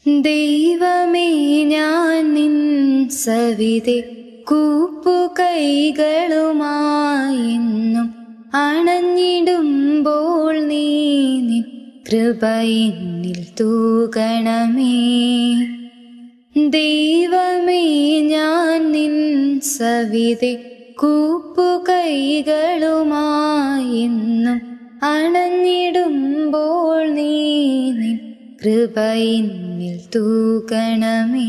ദൈവമേ ഞാൻ നിൻ സവിതെ കൂപ്പുകൈകളുമായെന്നും അണഞ്ഞിടുമ്പോൾ നീ നിൻ കൃപയിന്നിൽ തൂകണമേ ദൈവമേ ഞാൻ നിൻ സവിതെ കൂപ്പുകൈകളുമായെന്നും അണഞ്ഞിടുമ്പോൾ നീ നിൻ കൃപയിന്നിൽ തൂകണമേ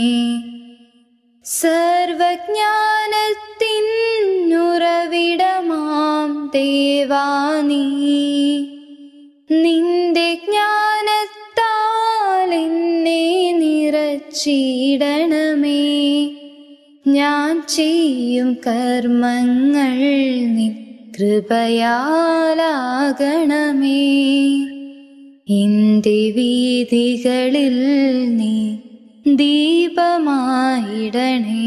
സർവജ്ഞാനത്തിനുറവിടമാം ദേവാനീ നിന്റെ ജ്ഞാനത്താൽ എന്നെ നിറച്ചിടണമേ ഞാൻ ചെയ്യും കർമ്മങ്ങൾ നിൻ കൃപയാലാകണമേ എന്റെ വീതികളിൽ നീ ദീപമായിടണേ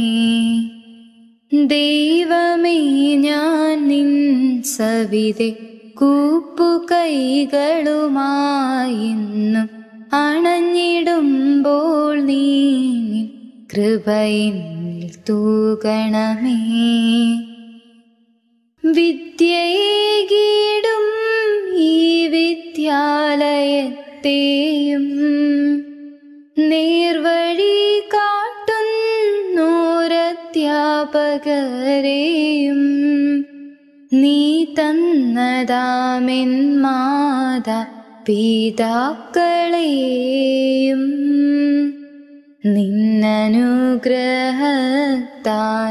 ദൈവമേ ഞാൻ നിൻ സവിതെ കൂപ്പുകൈകളുമായെന്നും അണഞ്ഞിടുമ്പോൾ നീ നിൻ കൃപയിന്നിൽ തൂകണമേ വിദ്യയേകിടും ഈ വിദ്യാലയത്തെയും നേർവഴി കാട്ടുന്നോരധ്യാപകരെയും നീ തന്നതാമെൻ മാതാ പിതാക്കളെയും നിന്നനുഗ്രഹത്താൽ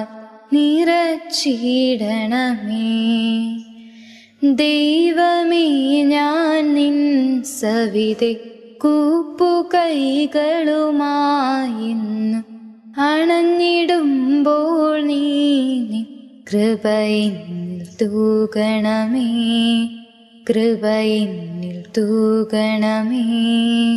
നിറച്ചിടണമേ ദൈവമേ ഞാൻ നിൻ സവിതെ കൂപ്പുകൈകളുമായിന്ന് അണഞ്ഞിടുമ്പോൾ നീ നിൻ കൃപയിന്നിൽ തൂകണമേ കൃപയിന്നിൽ തൂകണമേ